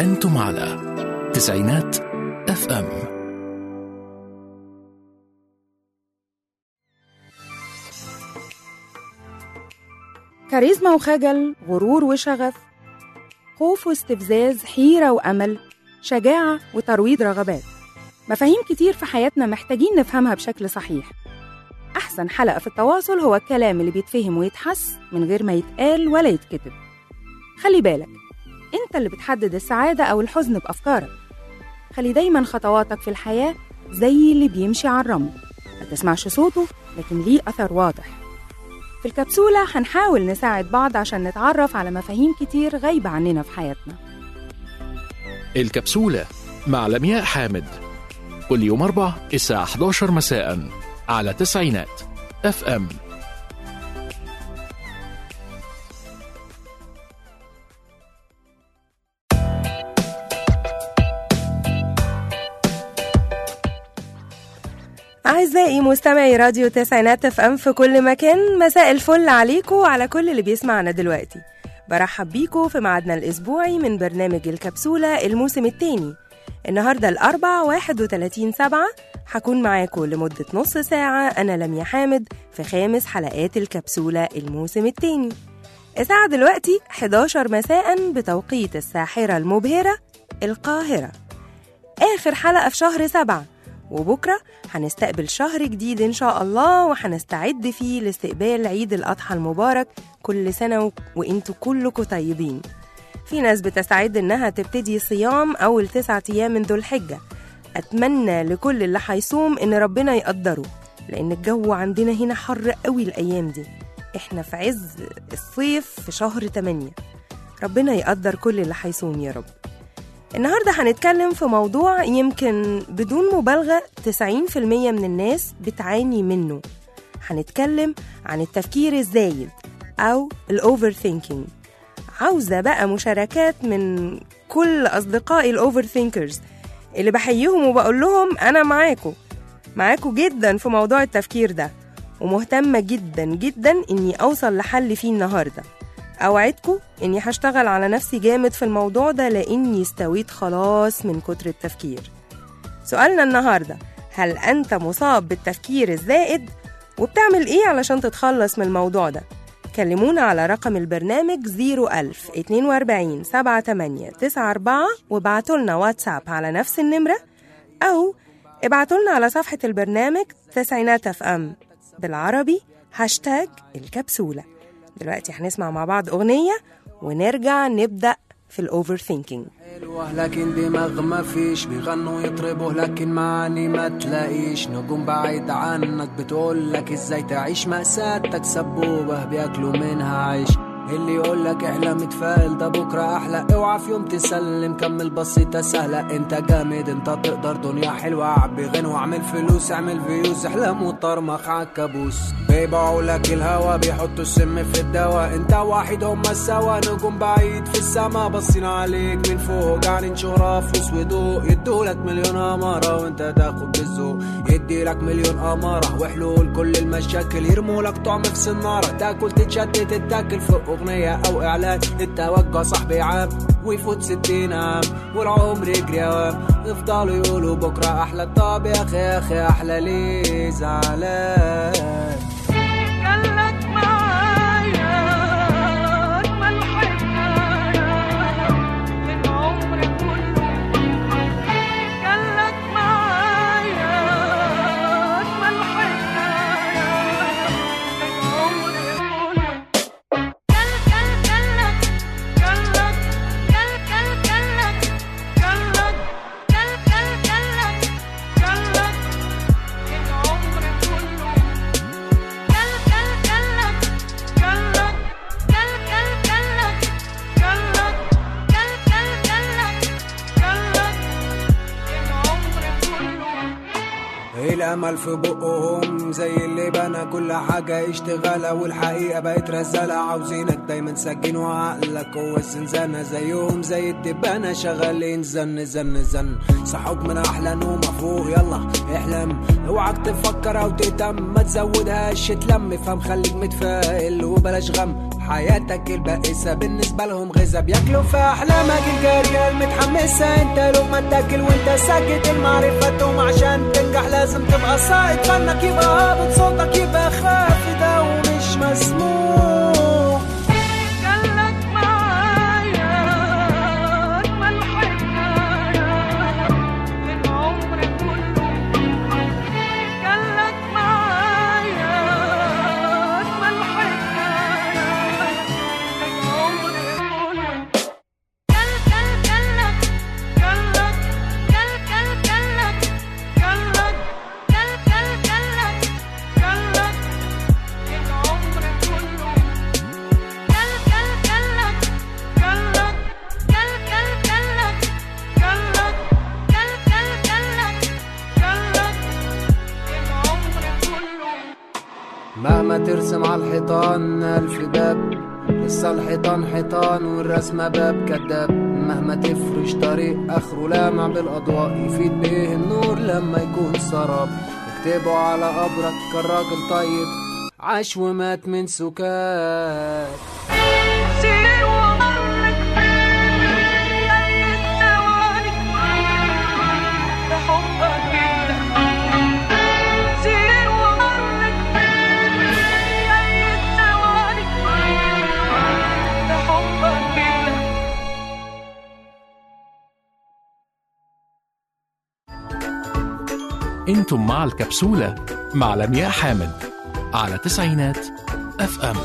أنتم على تسعينات اف ام كاريزما وخجل غرور وشغف خوف واستفزاز حيرة وأمل شجاعة وترويض رغبات مفاهيم كتير في حياتنا محتاجين نفهمها بشكل صحيح أحسن حلقة في التواصل هو الكلام اللي بيتفهم ويتحس من غير ما يتقال ولا يتكتب خلي بالك أنت اللي بتحدد السعادة أو الحزن بأفكارك خلي دايما خطواتك في الحياة زي اللي بيمشي على الرمل ما تسمعش صوته لكن ليه أثر واضح في الكبسولة هنحاول نساعد بعض عشان نتعرف على مفاهيم كتير غايبة عننا في حياتنا الكبسولة مع لمياء حامد كل يوم أربع الساعة 11 مساء على تسعينات اف ام أعزائي مستمعي راديو تسعينات اف ام في كل مكان مساء الفل عليكم وعلى كل اللي بيسمعنا دلوقتي برحب بيكم في ميعادنا الأسبوعي من برنامج الكبسولة الموسم الثاني النهاردة الأربع 31 سبعة هكون معاكم لمدة نص ساعة أنا لميا حامد في خامس حلقات الكبسولة الموسم الثاني الساعة دلوقتي 11 مساء بتوقيت الساحرة المبهرة القاهرة آخر حلقة في شهر سبعة وبكرة هنستقبل شهر جديد إن شاء الله وهنستعد فيه لاستقبال عيد الأضحى المبارك كل سنة و- وإنتوا كلكم طيبين في ناس بتستعد إنها تبتدي صيام أول تسعة أيام من ذو الحجة أتمنى لكل اللي هيصوم إن ربنا يقدره لأن الجو عندنا هنا حر قوي الأيام دي إحنا في عز الصيف في شهر 8 ربنا يقدر كل اللي هيصوم يا رب النهاردة هنتكلم في موضوع يمكن بدون مبالغة 90% من الناس بتعاني منه هنتكلم عن التفكير الزايد أو الأوفر ثينكينج عاوزة بقى مشاركات من كل أصدقائي الأوفر ثينكرز اللي بحييهم وبقول لهم أنا معاكم معاكم جدا في موضوع التفكير ده ومهتمة جدا جدا إني أوصل لحل فيه النهاردة أوعدكم إني هشتغل على نفسي جامد في الموضوع ده لأني استويت خلاص من كتر التفكير سؤالنا النهاردة هل أنت مصاب بالتفكير الزائد؟ وبتعمل إيه علشان تتخلص من الموضوع ده؟ كلمونا على رقم البرنامج 01000 42 78 94 وابعتوا لنا واتساب على نفس النمرة أو ابعتوا لنا على صفحة البرنامج تسعينات اف ام بالعربي هاشتاج الكبسولة دلوقتي هنسمع مع بعض أغنية ونرجع نبدأ في الأوفر ثينكينج حلوة لكن دماغ ما فيش بيغنوا يطربوا لكن معاني ما تلاقيش نجوم بعيد عنك بتقول لك ازاي تعيش مأساتك سبوبة بياكلوا منها عيش اللي يقول لك احلم اتفائل ده بكره احلى اوعى في يوم تسلم كمل بسيطه سهله انت جامد انت تقدر دنيا حلوه عبي غنوة اعمل فلوس اعمل فيوز احلام وطرمخ عالكابوس بيبيعوا لك الهوا بيحطوا السم في الدواء انت واحد هما سوا نجوم بعيد في السما باصين عليك من فوق قاعدين شهرة فلوس وضوء يدولك مليون اماره وانت تاخد بالذوق يديلك مليون اماره وحلول كل المشاكل يرمولك طعم في سناره تاكل تتشتت تتاكل في اغنيه او اعلان التوجع صاحبي عام ويفوت ستين عام والعمر يجري اوام يفضلوا يقولوا بكره احلى طب يا اخي يا اخي احلى ليه زعلان قالك معايا أجمل حكاية من عمري كله قالك معايا أجمل حكاية من عمري كله قال قال قالك قالك قال قال قالك قالك قال قال قالك قالك من عمري كله قال قال قالك قالك قال قال قالك قالك قال قال قالك قالك من عمري كله الامل في بقهم زي اللي بنى كل حاجة اشتغالة والحقيقة بقت رزالة عاوزينك دايما سجين وعقلك هو الزنزانة زيهم زي الدبانة شغالين زن زن زن صحوك من احلى نوم فوق يلا احلم اوعك تفكر او تهتم ما تزودهاش تلم فهم خليك متفائل وبلاش غم حياتك البائسة بالنسبة لهم غذا بياكلوا في أحلامك الجارية المتحمسة المسا انت لو ما تاكل وانت ساكت المعرفة توم عشان تنجح لازم تبقى صاعد فنك يبقى هابط صوتك يبقى خافت او مش مسموع خلك معايا أجمل حكاية للعمر كله خلك معايا أجمل حكاية للعمر كله كل كل كلك كلك كل كل كلك كلك كل كل كلك كلك للعمر كله كل كل كلك كلك كل كل كلك كلك كل كل كلك كلك للعمر كله مهما ترسم على الحيطان ألف باب لسه الحيطان حيطان والرسمة باب كداب مهما تفرش طريق آخره لامع بالأضواء يفيد بيه النور لما يكون سراب اكتبوا على قبرك كان راجل طيب عاش ومات من سكات سير ومرك أي الثواني بحبك سير ومرك أي الثواني بحبك انتم مع الكبسولة مع لمياء حامد على تسعينات اف ام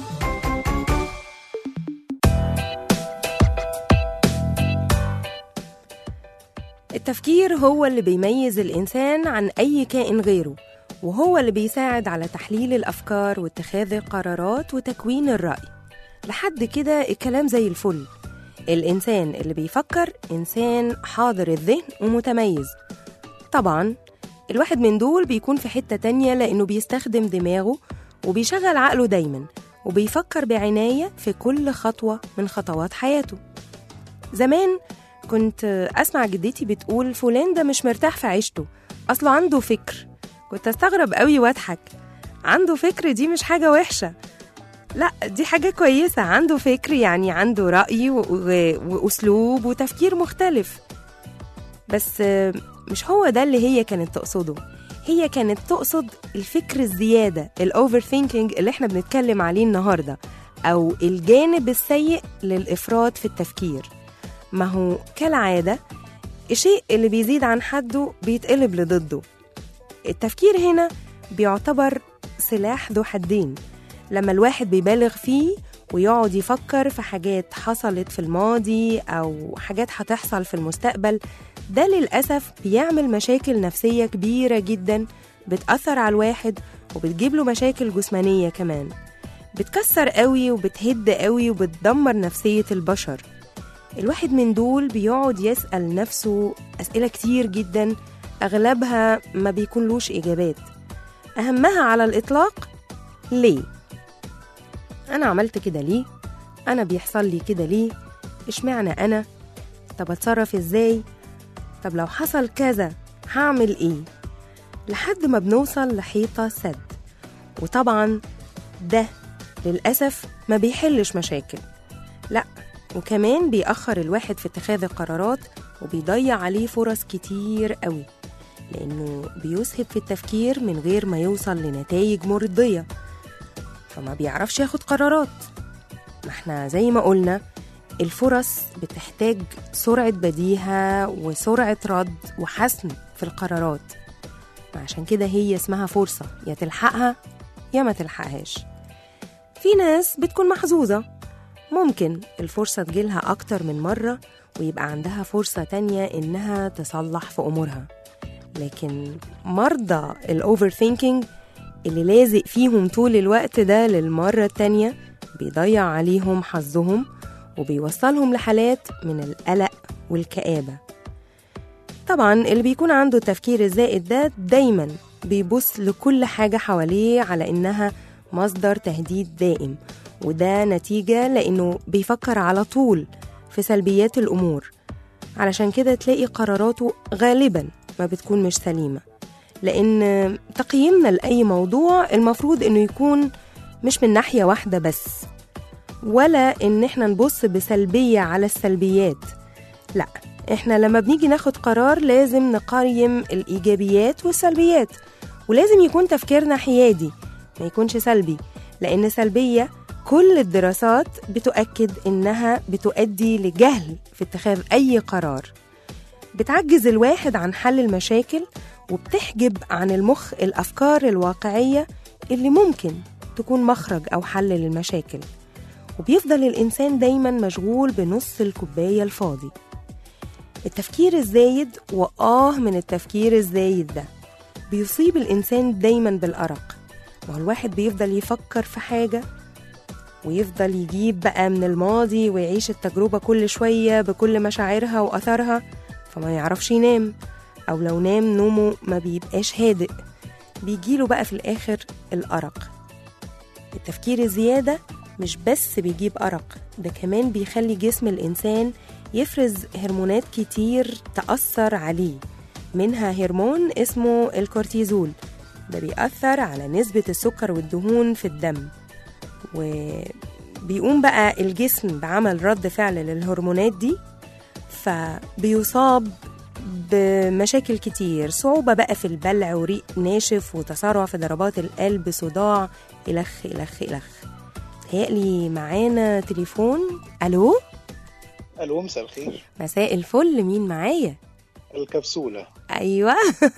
التفكير هو اللي بيميز الإنسان عن أي كائن غيره وهو اللي بيساعد على تحليل الأفكار واتخاذ القرارات وتكوين الرأي لحد كده الكلام زي الفل الإنسان اللي بيفكر إنسان حاضر الذهن ومتميز طبعا الواحد من دول بيكون في حتة تانية لأنه بيستخدم دماغه وبيشغل عقله دايما وبيفكر بعناية في كل خطوة من خطوات حياته زمان كنت أسمع جدتي بتقول فلان ده مش مرتاح في عيشته أصله عنده فكر كنت أستغرب قوي وأضحك عنده فكر دي مش حاجة وحشة لا دي حاجة كويسة عنده فكر يعني عنده رأي و- و- وأسلوب وتفكير مختلف بس آه، مش هو ده اللي هي كانت تقصده هي كانت تقصد الفكر الزيادة الأوفر ثينكينج اللي احنا بنتكلم عليه النهاردة أو الجانب السيء للإفراط في التفكير ما هو كالعادة الشيء اللي بيزيد عن حده بيتقلب لضده التفكير هنا بيعتبر سلاح ذو حدين لما الواحد بيبالغ فيه ويقعد يفكر في حاجات حصلت في الماضي أو حاجات هتحصل في المستقبل ده للأسف بيعمل مشاكل نفسية كبيرة جدا بتأثر على الواحد وبتجيب له مشاكل جسمانية كمان بتكسر قوي وبتهد قوي وبتدمر نفسية البشر الواحد من دول بيقعد يسأل نفسه أسئلة كتير جدا أغلبها ما بيكونلوش إجابات أهمها على الإطلاق ليه؟ أنا عملت كده ليه؟ أنا بيحصل لي كده ليه؟ إشمعنى أنا؟ طب أتصرف إزاي؟ طب لو حصل كذا هعمل إيه؟ لحد ما بنوصل لحيطة سد وطبعا ده للأسف ما بيحلش مشاكل لأ وكمان بيأخر الواحد في اتخاذ القرارات وبيضيع عليه فرص كتير قوي لأنه بيسهب في التفكير من غير ما يوصل لنتائج مرضية فما بيعرفش ياخد قرارات ما احنا زي ما قلنا الفرص بتحتاج سرعة بديهة وسرعة رد وحسم في القرارات عشان كده هي اسمها فرصة يا تلحقها يا ما تلحقهاش في ناس بتكون محظوظة ممكن الفرصة تجيلها أكتر من مرة ويبقى عندها فرصة تانية إنها تصلح في أمورها لكن مرضى الأوفر ثينكينج اللي لازق فيهم طول الوقت ده للمرة التانية بيضيع عليهم حظهم وبيوصلهم لحالات من القلق والكآبة طبعا اللي بيكون عنده التفكير الزائد ده دايما بيبص لكل حاجة حواليه على إنها مصدر تهديد دائم وده نتيجة لأنه بيفكر على طول في سلبيات الأمور علشان كده تلاقي قراراته غالبا ما بتكون مش سليمة لأن تقييمنا لأي موضوع المفروض إنه يكون مش من ناحية واحدة بس ولا إن إحنا نبص بسلبية على السلبيات لا احنا لما بنيجي ناخد قرار لازم نقيم الإيجابيات والسلبيات ولازم يكون تفكيرنا حيادي ما يكونش سلبي لأن سلبية كل الدراسات بتؤكد إنها بتؤدي لجهل في اتخاذ أي قرار بتعجز الواحد عن حل المشاكل وبتحجب عن المخ الأفكار الواقعية اللي ممكن تكون مخرج أو حل للمشاكل وبيفضل الإنسان دايما مشغول بنص الكوباية الفاضي التفكير الزايد وآه من التفكير الزايد ده بيصيب الإنسان دايما بالأرق ما هو الواحد بيفضل يفكر في حاجة ويفضل يجيب بقى من الماضي ويعيش التجربة كل شوية بكل مشاعرها وأثرها فما يعرفش ينام أو لو نام نومه ما بيبقاش هادئ بيجيله بقى في الآخر الأرق التفكير الزيادة مش بس بيجيب أرق ده كمان بيخلي جسم الإنسان يفرز هرمونات كتير تأثر عليه منها هرمون اسمه الكورتيزول ده بيأثر على نسبة السكر والدهون في الدم وبيقوم بقى الجسم بعمل رد فعل للهرمونات دي فبيصاب بمشاكل كتير صعوبة بقى في البلع وريق ناشف وتسارع في ضربات القلب صداع إلخ إلخ إلخ تهيألي معانا تليفون ألو الو مساء الخير مساء الفل مين معايا الكبسولة أيوة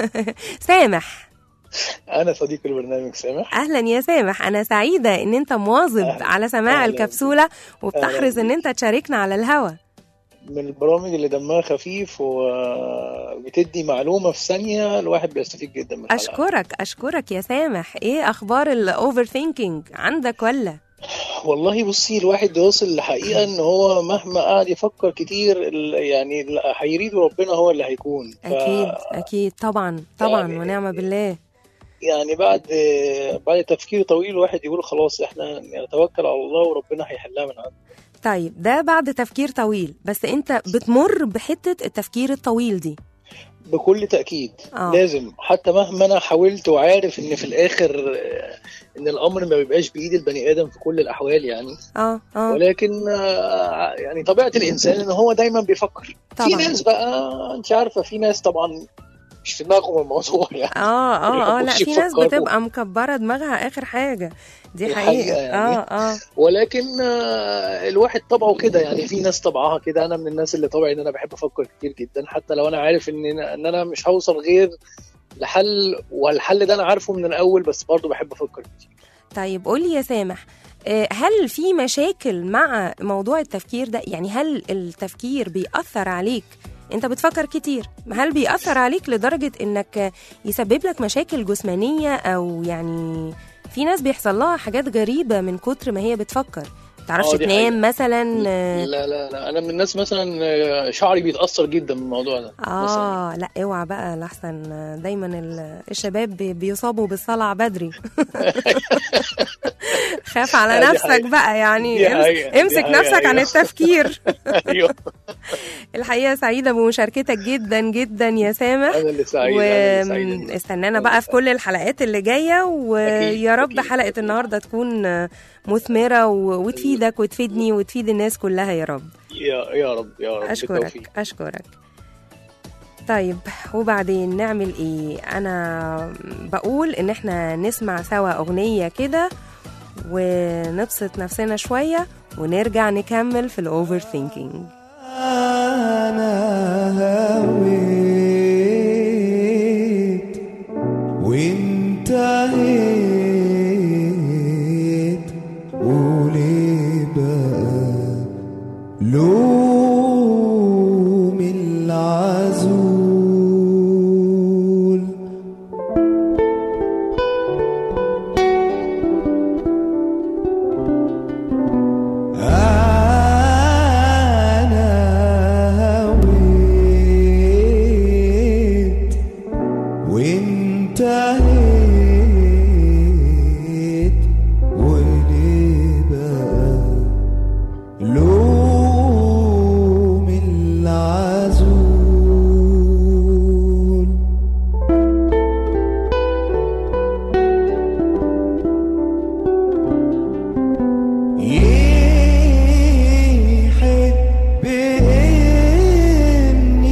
سامح أنا صديق البرنامج سامح أهلا يا سامح أنا سعيدة إن أنت مواظب أهلاً. على سماع أهلاً. الكبسولة وبتحرص أهلاً إن أنت تشاركنا على الهوا من البرامج اللي دمها خفيف وبتدي معلومة في ثانية الواحد بيستفيد جدا من الحلقة أشكرك أشكرك يا سامح إيه أخبار الأوفر ثينكينج عندك ولا؟ والله بصي الواحد واصل لحقيقة إن هو مهما قعد يفكر كتير ال- يعني اللي هيريده ربنا هو اللي هيكون ف- أكيد أكيد طبعا طبعا يعني- ونعم بالله يعني بعد بعد تفكير طويل الواحد يقول خلاص احنا نتوكل على الله وربنا هيحلها من عنده طيب ده بعد تفكير طويل بس أنت بتمر بحتة التفكير الطويل دي بكل تأكيد آه. لازم حتى مهما أنا حاولت وعارف إن في الآخر آه، إن الأمر ما بيبقاش بإيد البني آدم في كل الأحوال يعني اه اه ولكن آه، يعني طبيعة الإنسان إن هو دايما بيفكر طبعاً. في ناس بقى أنت عارفة في ناس طبعا مش في دماغهم الموضوع يعني اه اه اه لا يخش في ناس يفكروا. بتبقى مكبرة دماغها آخر حاجة دي دي حقيقة, حقيقة يعني. اه اه ولكن آه، الواحد طبعه كده يعني في ناس طبعها كده انا من الناس اللي طبعي ان انا بحب افكر كتير جدا حتى لو انا عارف ان ان انا مش هوصل غير لحل والحل ده انا عارفه من الاول بس برضه بحب افكر كتير طيب قولي يا سامح آه، هل في مشاكل مع موضوع التفكير ده يعني هل التفكير بيأثر عليك انت بتفكر كتير هل بيأثر عليك لدرجة انك يسبب لك مشاكل جسمانية او يعني في ناس بيحصل لها حاجات غريبة من كتر ما هي بتفكر متعرفش آه، دي تنام حقيقة. مثلا آه، لا لا لا انا من الناس مثلا آه، شعري بيتاثر جدا بالموضوع ده مثلا اه لا اوعى بقى لحسن دايما ال- الشباب بي- بيصابوا بالصلع بدري خاف على آه، دي نفسك حقيقة. بقى يعني دي امس- حقيقة، دي امسك حقيقة، نفسك عن أيوة. التفكير ايوه الحقيقه سعيده بمشاركتك جدا جدا يا سامح انا اللي سعيد أنا اللي سعيد. واستنانا أنا بقى اللي في كل الحلقات اللي جايه ويا رب أكيد، حلقه أكيد. النهارده تكون مثمره و- وتفيدك وتفيدني وتفيد الناس كلها يا رب يا يا رب يا رب بالتوفيق. أشكرك أشكرك طيب وبعدين نعمل إيه؟ أنا بقول إن إحنا نسمع سوا أغنية كده ونبسط نفسنا شوية ونرجع نكمل في الأوفر ثينكينج أنا هويت وانتهيت وليه بقى لوم العزول أنا هويت وانتهيت وليه بقى لوم العزول يحب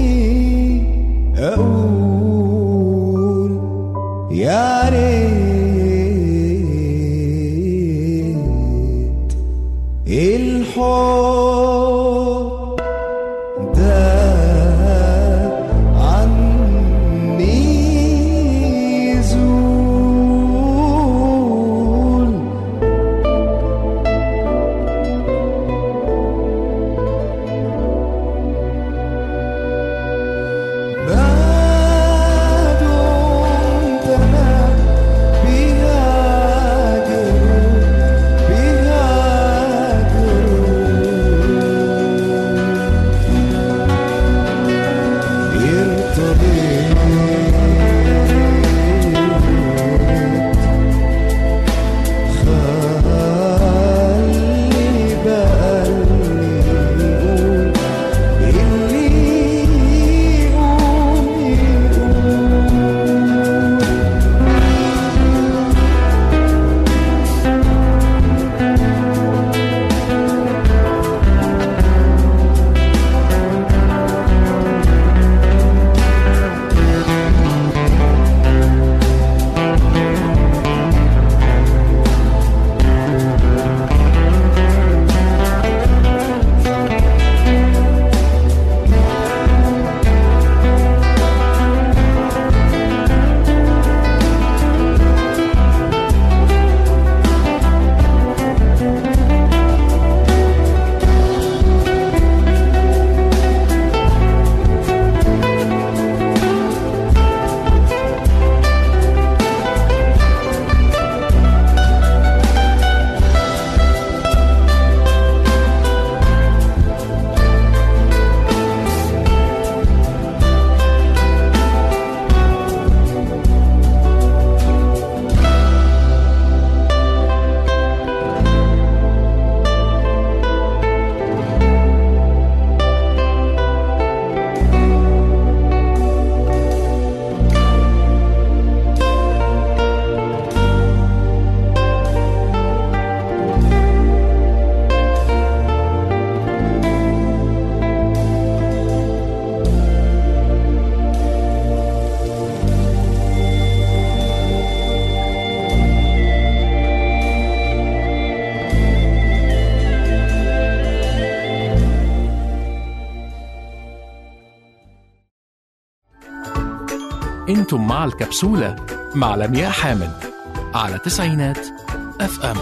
انتم مع الكبسولة مع لمياء حامد على تسعينات اف ام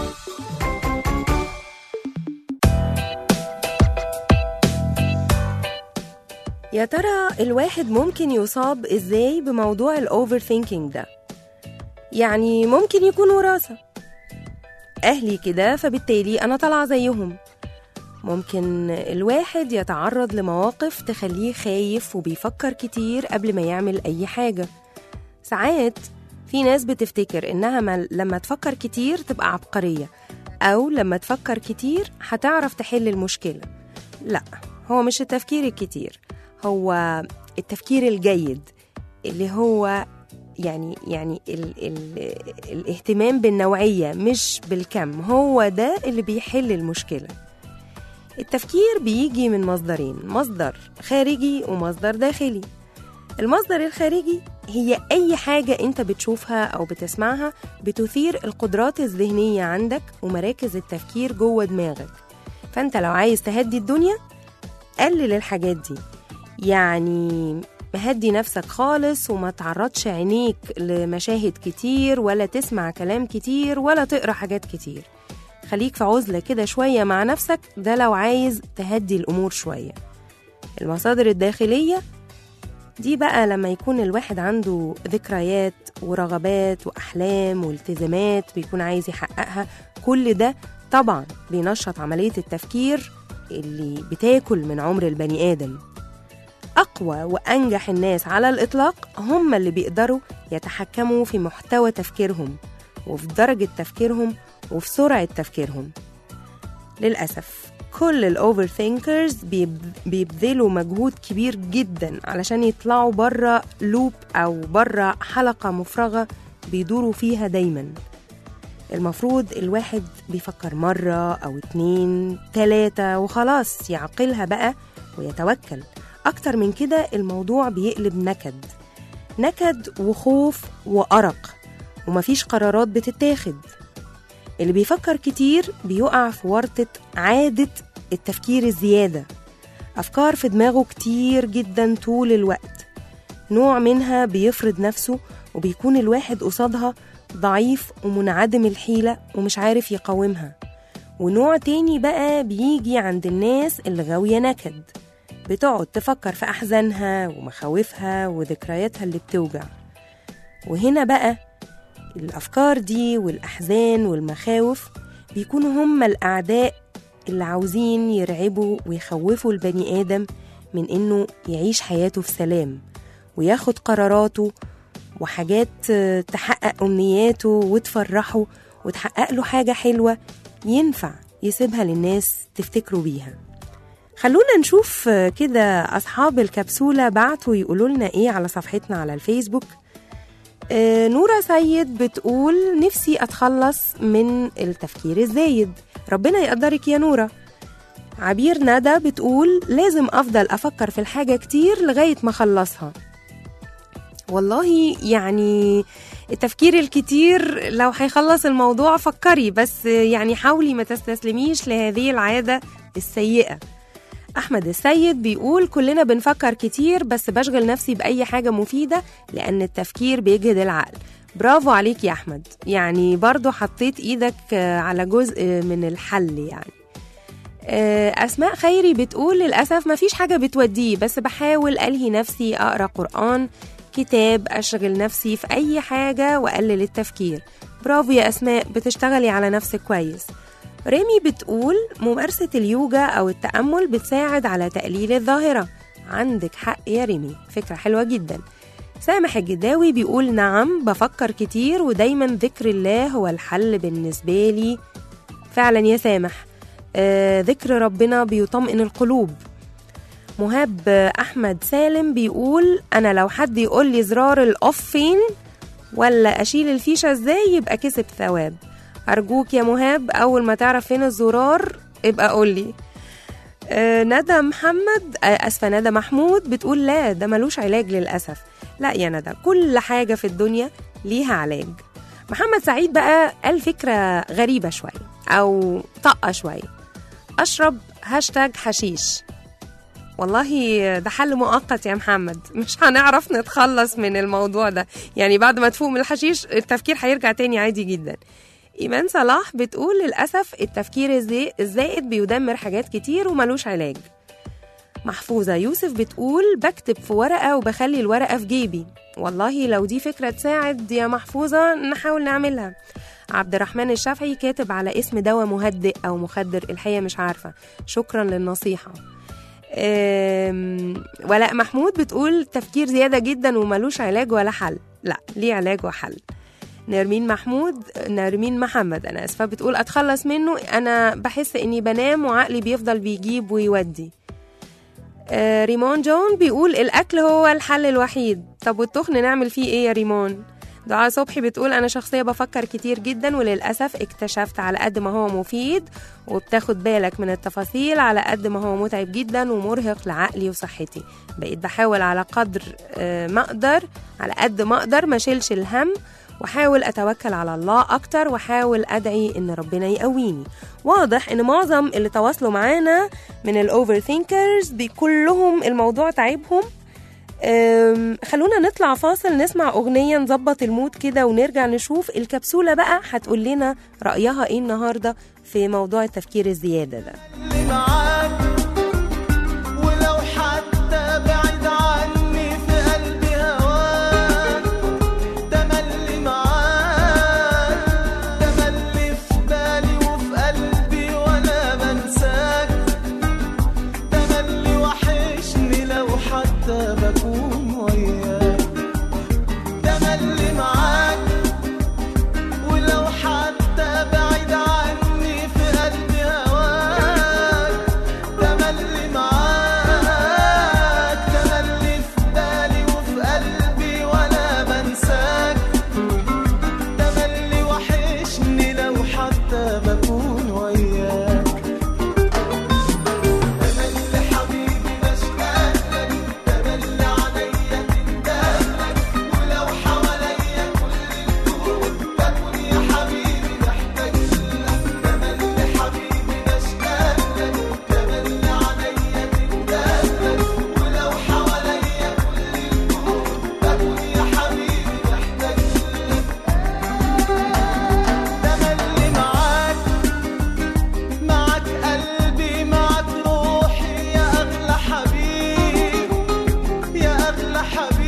يا ترى الواحد ممكن يصاب ازاي بموضوع الاوفر ثينكينج ده يعني ممكن يكون وراثة اهلي كده فبالتالي انا طالعة زيهم ممكن الواحد يتعرض لمواقف تخليه خايف وبيفكر كتير قبل ما يعمل اي حاجة ساعات في ناس بتفتكر انها ما- لما تفكر كتير تبقى عبقرية او لما تفكر كتير هتعرف تحل المشكلة لا هو مش التفكير الكتير هو التفكير الجيد اللي هو يعني يعني ال ال الاهتمام بالنوعية مش بالكم هو ده اللي بيحل المشكلة التفكير بيجي من مصدرين مصدر خارجي ومصدر داخلي المصدر الخارجي هي أي حاجة أنت بتشوفها أو بتسمعها بتثير القدرات الذهنية عندك ومراكز التفكير جوه دماغك فأنت لو عايز تهدي الدنيا قلل الحاجات دي يعني مهدي نفسك خالص وما تعرضش عينيك لمشاهد كتير ولا تسمع كلام كتير ولا تقرا حاجات كتير خليك في عزلة كده شوية مع نفسك ده لو عايز تهدي الأمور شوية المصادر الداخلية دي بقى لما يكون الواحد عنده ذكريات ورغبات وأحلام والتزامات بيكون عايز يحققها كل ده طبعا بينشط عملية التفكير اللي بتاكل من عمر البني آدم أقوى وأنجح الناس على الإطلاق هم اللي بيقدروا يتحكموا في محتوى تفكيرهم وفي درجة تفكيرهم وفي سرعة تفكيرهم للأسف كل الأوفر ثينكرز بيبذلوا مجهود كبير جدا علشان يطلعوا بره لوب أو بره حلقة مفرغة بيدوروا فيها دايما المفروض الواحد بيفكر مرة أو اتنين تلاتة وخلاص يعقلها بقى ويتوكل أكتر من كده الموضوع بيقلب نكد نكد وخوف وأرق ومفيش قرارات بتتاخد اللي بيفكر كتير بيقع في ورطة عادة التفكير الزيادة أفكار في دماغه كتير جدا طول الوقت نوع منها بيفرض نفسه وبيكون الواحد قصادها ضعيف ومنعدم الحيلة ومش عارف يقاومها ونوع تاني بقى بيجي عند الناس اللي غاوية نكد بتقعد تفكر في أحزانها ومخاوفها وذكرياتها اللي بتوجع وهنا بقى الأفكار دي والأحزان والمخاوف بيكونوا هم الأعداء اللي عاوزين يرعبوا ويخوفوا البني آدم من إنه يعيش حياته في سلام وياخد قراراته وحاجات آه، تحقق أمنياته وتفرحه وتحقق له حاجة حلوة ينفع يسيبها للناس تفتكروا بيها خلونا نشوف آه، كده أصحاب الكبسولة بعتوا يقولوا لنا إيه على صفحتنا على الفيسبوك آه، نورة سيد بتقول نفسي أتخلص من التفكير الزايد ربنا يقدرك يا نورة عبير ندى بتقول لازم أفضل أفكر في الحاجة كتير لغاية ما أخلصها والله يعني التفكير الكتير لو هيخلص الموضوع فكري بس يعني حاولي ما تستسلميش لهذه العادة السيئة أحمد السيد بيقول كلنا بنفكر كتير بس بشغل نفسي بأي حاجة مفيدة لأن التفكير بيجهد العقل برافو عليك يا أحمد يعني برضو حطيت إيدك آه، على جزء من الحل يعني آه، أسماء خيري بتقول للأسف مفيش حاجة بتوديه بس بحاول ألهي نفسي أقرأ قرآن كتاب أشغل نفسي في أي حاجة وأقلل التفكير برافو يا أسماء بتشتغلي على نفسك كويس ريمي بتقول ممارسة اليوجا أو التأمل بتساعد على تقليل الظاهرة عندك حق يا ريمي فكرة حلوة جدا سامح الجداوي بيقول نعم بفكر كتير ودايما ذكر الله هو الحل بالنسبة لي فعلا يا سامح آه ذكر ربنا بيطمئن القلوب مهاب آه، أحمد سالم بيقول أنا لو حد يقول لي زرار الأوف فين ولا أشيل الفيشة إزاي يبقى كسب ثواب أرجوك يا مهاب أول ما تعرف فين الزرار ابقى قولي آه، ندى محمد آه، اسفه ندى محمود بتقول لا ده ملوش علاج للاسف لا يا ندى كل حاجه في الدنيا ليها علاج محمد سعيد بقى قال فكره غريبه شويه او طاقه شويه اشرب هاشتاج حشيش والله ده حل مؤقت يا محمد مش هنعرف نتخلص من الموضوع ده يعني بعد ما تفوق من الحشيش التفكير هيرجع تاني عادي جدا إيمان صلاح بتقول للأسف التفكير الزي- الزائد بيدمر حاجات كتير وملوش علاج محفوظة يوسف بتقول بكتب في ورقة وبخلي الورقة في جيبي والله لو دي فكرة تساعد يا محفوظة نحاول نعملها عبد الرحمن الشافعي كاتب على اسم دواء مهدئ أو مخدر الحقيقة مش عارفة شكرا للنصيحة أم، ولاء محمود بتقول تفكير زيادة جدا وملوش علاج ولا حل لا ليه علاج وحل نرمين محمود نرمين محمد انا اسفه بتقول اتخلص منه انا بحس اني بنام وعقلي بيفضل بيجيب ويودي آه، ريمون جون بيقول الاكل هو الحل الوحيد طب والتخن نعمل فيه ايه يا ريمون دعاء صبحي بتقول انا شخصيه بفكر كتير جدا وللاسف اكتشفت على قد ما هو مفيد وبتاخد بالك من التفاصيل على قد ما هو متعب جدا ومرهق لعقلي وصحتي بقيت بحاول على قدر آه، ما اقدر على قد ما اقدر ما اشيلش الهم واحاول اتوكل على الله اكتر واحاول ادعي ان ربنا يقويني واضح ان معظم اللي تواصلوا معانا من الاوفر ثينكرز كلهم الموضوع تعبهم أم، خلونا نطلع فاصل نسمع أغنية نظبط المود كده ونرجع نشوف الكبسولة بقى هتقول لنا رأيها إيه النهاردة في موضوع التفكير الزيادة ده اللي معاك ولو حتى بعيد عني في قلبي هواك تملي معاك تملي في بالي وفي قلبي وانا بنساك تملي وحشني لو حتى بكون وياك تملي معاك ولو حتى بعيد عني في قلبي هواك تملي معاك تملي في بالي وفي قلبي وانا بنساك تملي وحشني لو حتى بكون وياك تملي حبيبي بشتاق لك تملي عليا تندم لك ولو حواليا كل الكون بكون يا حبيبي محتاج لك تملي حبيبي بشتاق لك تملي عليا تندم لك ولو حواليا كل الكون بكون يا حبيبي محتاج لك تملي معاك معك قلبي معك روحي يا أغلى حبيب يا أغلى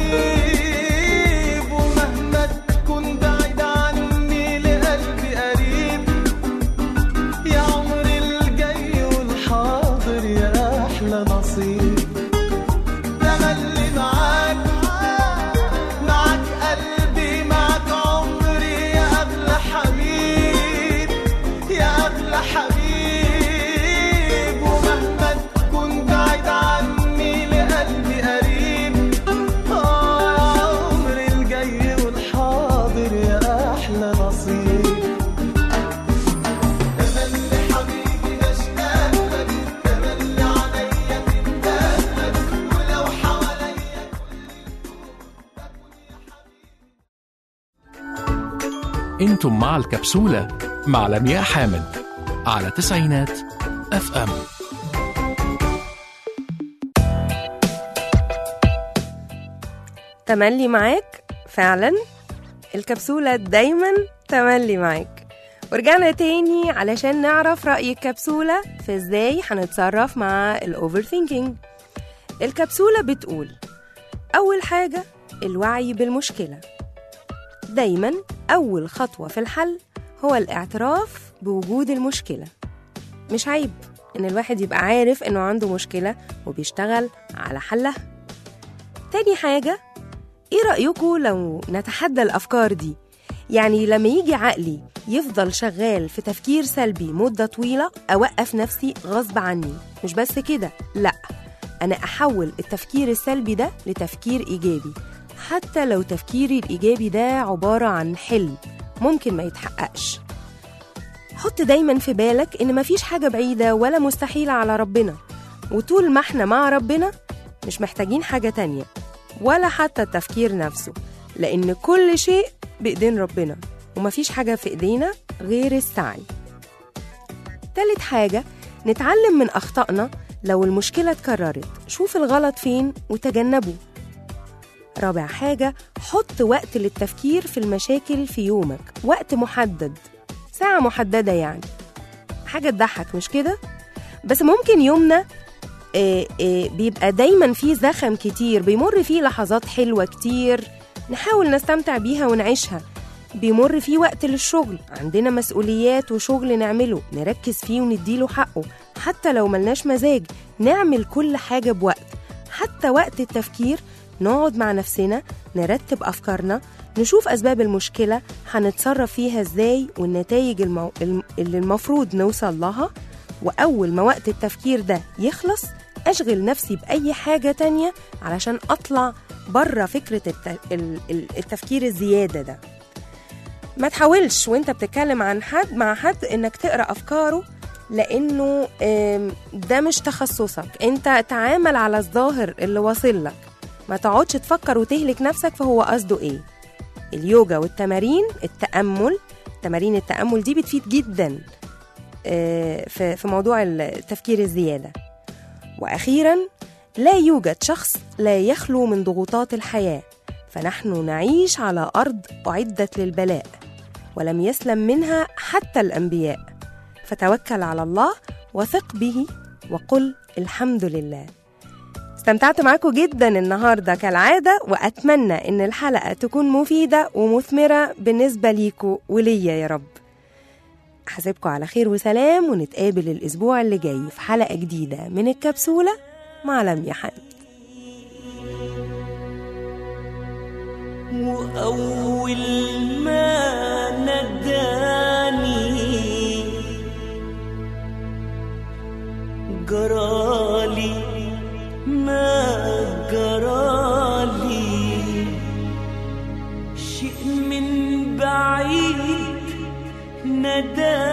حبيب ومهما تكون بعيد عني لقلبي قريب يا عمري الجاي والحاضر يا أحلى نصيب تملي معاك معك قلبي معك عمري يا أغلى حبيب يا أغلى حبيب ومهما تكون بعيد عني لقلبي قريب آه يا عمري الجاي والحاضر يا أحلى نصيب تملي حبيبي بشتاق لك تملي عليا تندم لك ولو حواليا انتم مع الكبسولة مع لمياء حامد على تسعينات اف ام تملي معاك فعلا الكبسولة دايما تملي معاك ورجعنا تاني علشان نعرف رأي الكبسولة في ازاي هنتصرف مع الاوفر ثينكينج الكبسولة بتقول أول حاجة الوعي بالمشكلة دايما أول خطوة في الحل هو الاعتراف بوجود المشكلة مش عيب إن الواحد يبقى عارف إنه عنده مشكلة وبيشتغل على حلها تاني حاجة ايه رأيكم لو نتحدى الأفكار دي؟ يعني لما يجي عقلي يفضل شغال في تفكير سلبي مدة طويلة أوقف نفسي غصب عني مش بس كده لأ أنا أحول التفكير السلبي ده لتفكير إيجابي حتى لو تفكيري الإيجابي ده عبارة عن حلم ممكن ما يتحققش حط دايما في بالك إن مفيش حاجة بعيدة ولا مستحيلة على ربنا وطول ما احنا مع ربنا مش محتاجين حاجة تانية ولا حتى التفكير نفسه لأن كل شيء بإيدين ربنا ومفيش حاجة في إيدينا غير السعي تالت حاجة نتعلم من أخطائنا لو المشكلة اتكررت شوف الغلط فين وتجنبه رابع حاجة حط وقت للتفكير في المشاكل في يومك وقت محدد ساعة محددة يعني حاجة تضحك مش كده؟ بس ممكن يومنا آه، آه، بيبقى دايما فيه زخم كتير بيمر فيه لحظات حلوة كتير نحاول نستمتع بيها ونعيشها بيمر فيه وقت للشغل عندنا مسؤوليات وشغل نعمله نركز فيه ونديله حقه حتى لو ملناش مزاج نعمل كل حاجة بوقت حتى وقت التفكير نقعد مع نفسنا نرتب أفكارنا نشوف أسباب المشكلة هنتصرف فيها إزاي والنتائج المو... الم- اللي المفروض نوصل لها وأول ما وقت التفكير ده يخلص أشغل نفسي بأي حاجة تانية علشان أطلع بره فكرة الت... ال- ال- التفكير الزيادة ده ما تحاولش وانت بتتكلم عن حد مع حد انك تقرا افكاره لانه آم، ده مش تخصصك انت تعامل على الظاهر اللي واصل لك ما تقعدش تفكر وتهلك نفسك فهو قصده ايه اليوجا والتمارين التامل تمارين التامل دي بتفيد جدا آه، في في موضوع التفكير الزياده واخيرا لا يوجد شخص لا يخلو من ضغوطات الحياه فنحن نعيش على ارض اعدت للبلاء ولم يسلم منها حتى الانبياء فتوكل على الله وثق به وقل الحمد لله استمتعت معاكم جدا النهارده كالعاده واتمنى ان الحلقه تكون مفيده ومثمره بالنسبه ليكوا وليا يا رب احاسبكم على خير وسلام ونتقابل الاسبوع اللي جاي في حلقه جديده من الكبسوله مع لميا حمد وأول ما نداني جرالي ما جرالي شيء من بعيد نداني